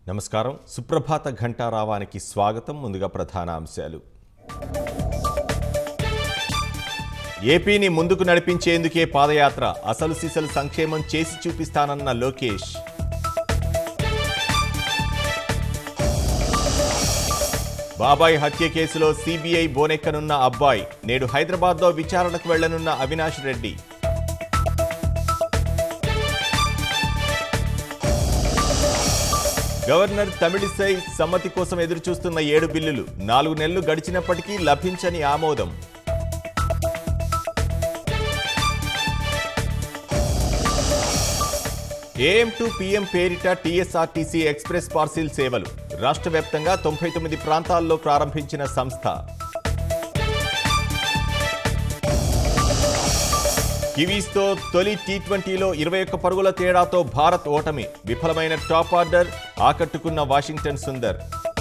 నమస్కారం సుప్రభాత ఘంటారావానికి స్వాగతం ముందుగా ప్రధాన అంశాలు ఏపీని ముందుకు నడిపించేందుకే పాదయాత్ర అసలు సిసలు సంక్షేమం చేసి చూపిస్తానన్న లోకేష్ బాబాయ్ హత్య కేసులో సిబిఐ బోనెక్కనున్న అబ్బాయి నేడు హైదరాబాద్లో విచారణకు వెళ్లనున్న అవినాష్ రెడ్డి గవర్నర్ తమిళిసై సమ్మతి కోసం ఎదురుచూస్తున్న ఏడు బిల్లులు నాలుగు నెలలు గడిచినప్పటికీ లభించని ఆమోదం ఏఎం టు పీఎం పేరిట టీఎస్ఆర్టీసీ ఎక్స్ప్రెస్ పార్సిల్ సేవలు రాష్ట్ర వ్యాప్తంగా తొంభై తొమ్మిది ప్రాంతాల్లో ప్రారంభించిన సంస్థ కివీస్తో తొలి టీ ట్వంటీలో ఇరవై ఒక్క పరుగుల తేడాతో భారత్ ఓటమి విఫలమైన టాప్ ఆర్డర్ ఆకట్టుకున్న వాషింగ్టన్ సుందర్